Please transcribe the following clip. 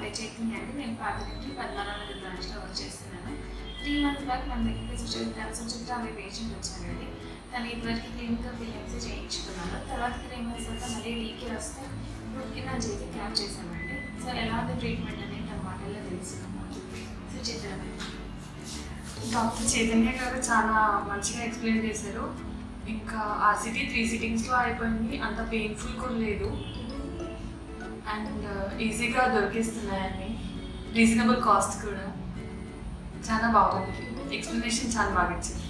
పేరు చైతన్య అండి నేను పాతరించి పద్మనాభ నగర్ బ్రాంచ్లో వర్క్ చేస్తున్నాను త్రీ మంత్స్ బ్యాక్ మన దగ్గరికి సుచిత్ర సుచిత్ర అనే పేషెంట్ వచ్చారండి తను ఇదివరకు క్లినికల్ ఫిలింగ్స్ చేయించుకున్నాను తర్వాత త్రీ మంత్స్ తర్వాత మళ్ళీ లీకే వస్తే రూట్ కింద చేసి క్యాప్ చేశామండి సో ఎలాంటి ట్రీట్మెంట్ అనేది తన మాటల్లో తెలుసుకున్నాను సుచిత్ర డాక్టర్ చైతన్య గారు చాలా మంచిగా ఎక్స్ప్లెయిన్ చేశారు ఇంకా ఆర్సిటీ త్రీ సిట్టింగ్స్లో అయిపోయింది అంత పెయిన్ఫుల్ కూడా లేదు అండ్ ఈజీగా దొరికిస్తున్నాయని రీజనబుల్ కాస్ట్ కూడా చాలా బాగుంది ఎక్స్ప్లెనేషన్ చాలా బాగా ఇచ్చింది